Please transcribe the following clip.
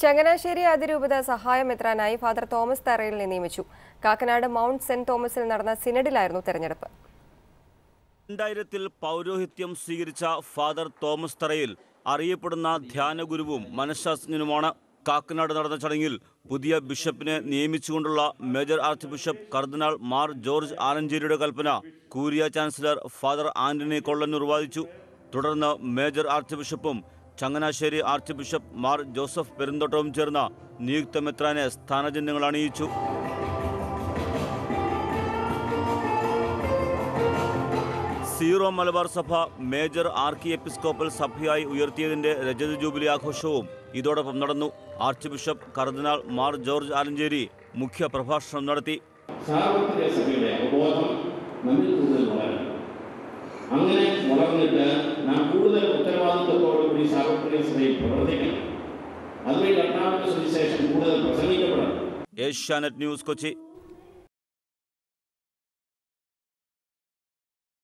ചങ്ങനാശ്ശേരി അതിരൂപത സഹായമെത്രാനായി father Thomas തറയിലിനെ നിയമിച്ചു Kakkanad mount saint തോമസിൽ നടന്ന സിനഡിലായിരുന്നു തെരഞ്ഞെടുപ്പ് രണ്ടായിരത്തിൽ പൗരോഹിത്യം സ്വീകരിച്ച ഫാദർ തോമസ് തറയിൽ അറിയപ്പെടുന്ന ധ്യാനഗുരുവും മനഃശാസ്ത്രജ്ഞനുമാണ് കാക്കനാട് നടന്ന ചടങ്ങിൽ പുതിയ ബിഷപ്പിനെ നിയമിച്ചുകൊണ്ടുള്ള മേജർ ആർച്ച് ബിഷപ്പ് കർദിനാൾ മാർ ജോർജ് ആലഞ്ചേരിയുടെ കൽപ്പന കൂരിയ ചാൻസലർ ഫാദർ ആന്റണി കൊള്ളന്നൂർ വാദിച്ചു തുടർന്ന് മേജർ ആർച്ച് ബിഷപ്പും ചങ്ങനാശ്ശേരി ആർച്ച് ബിഷപ്പ് മാർ ജോസഫ് പെരുന്തോട്ടവും ചേർന്ന നിയുക്ത മെത്രാനെ സ്ഥാനചിഹ്നങ്ങൾ അണിയിച്ചു സീറോ മലബാർ സഭ മേജർ ആർക്കി എപ്പിസ്കോപ്പൽ സഭയായി ഉയർത്തിയതിന്റെ രജത ജൂബിലി ആഘോഷവും ഇതോടൊപ്പം നടന്നു ആർച്ച് ബിഷപ്പ് കർദിനാൾ മാർ ജോർജ് ആലഞ്ചേരി മുഖ്യ പ്രഭാഷണം നടത്തി സാർവത്രിക സഭയുടെ അവബോധം നമ്മിൽ കൂടുതൽ വളരണം അങ്ങനെ വളർന്നിട്ട് നാം കൂടുതൽ ഉത്തരവാദിത്വത്തോടുകൂടി സാർവത്രിക സഭയിൽ പ്രവർത്തിക്കണം അതുവഴി കർത്താവിന്റെ സുവിശേഷം കൂടുതൽ പ്രസംഗിക്കപ്പെടണം ഏഷ്യാനെറ്റ് ന്യൂസ് കൊച്ചി